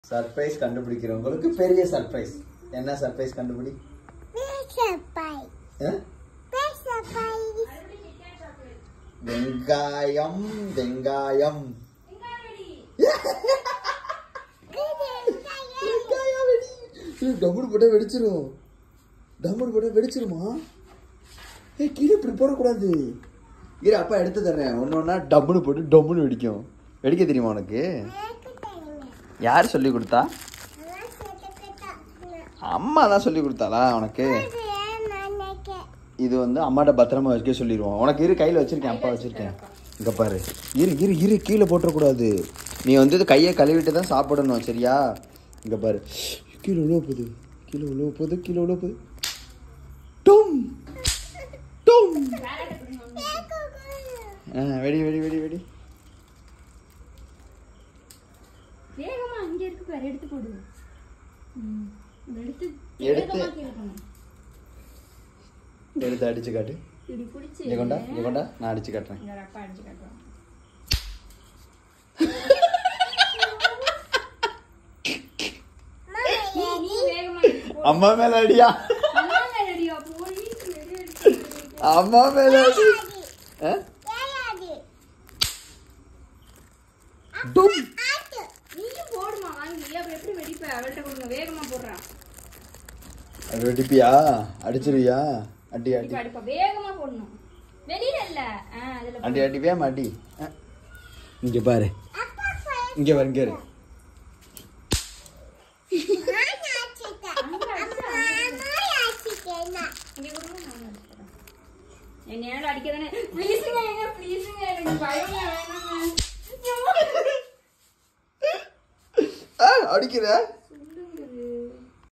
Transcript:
Surprise கண்டுபிடிக்கிறவங்களுக்கு பெரிய surprise என்ன surprise கண்டுபிடி ஆ? வெங்காயம் வெங்காயம் வெங்காயம் வெடி ஏய், டம்முடு போட்டா வெடிச்சிரும் டம்முடு போட்டா வெடிச்சிருமா ஏ கீழே இப்படி போடக்கூடாது இரு அப்பா எடுத்து தரேன் ஒன்று ஒன்றா டம்முன்னு போட்டு டம்முன்னு வெடிக்கும் வெடிக்க தெரியுமா உனக்கு யார் சொல்லி கொடுத்தா அம்மா தான் சொல்லி கொடுத்தாளா உனக்கு இது வந்து அம்மாட்ட பத்திரமா வைக்க சொல்லிடுவோம் உனக்கு இரு கையில் வச்சிருக்கேன் அப்பா வச்சிருக்கேன் இங்க பாரு இரு இரு இரு கீழே போட்டுறக்கூடாது நீ வந்து இது கையை கழுவிட்டு தான் சாப்பிடணும் சரியா இங்க பாரு கீழே உள்ள போகுது கீழே உள்ள போகுது கீழே உள்ள போகுது டும் டும் ஆ, வெடி வெடி வெடி வெடி வேகமா அங்க இருக்கு பாரு எடுத்து போடு ம், இதை எடுத்து எடுத்து. வேகமா கீழே போடணும். எடுத்து அடிச்சு காட்டு இப்படி பிடிச்சி இங்க கொண்டா இங்க கொண்டா நான் அடிச்சு காட்டுறேன் இங்க ஒரு அப்பா அடிச்சு காட்டுவான் நீ நீ வேகமா எடுத்து போ. அம்மா மேல அடியா அம்மா மேல அடியா, போய் வெடி அடிச்சு. அம்மா மேல அடி ஆ? டும் நீயும் போடுமா வாங்கி அப்புறம் எப்படி வெடிப்ப அவள்கிட்ட கொடுங்க வேகமா போடுறான் அது வெடிப்பியா அடிச்சிருவியா அடி அடி இப்ப அடிப்பா வேகமா போடணும் வெளியில இல்ல ஆ, அதுல போடு. அடி அடி வேமா அடி ஆ. இங்க பாரு இங்க பாரு இங்க இரு இங்க கொடுங்க, நான் அடிச்சு தரேன். என்னையால அடிக்கதானே ப்ளீஸுங்க எங்க ப்ளீஸுங்க எனக்கு பயமா வேணாங்க ஆ, அடிக்கிற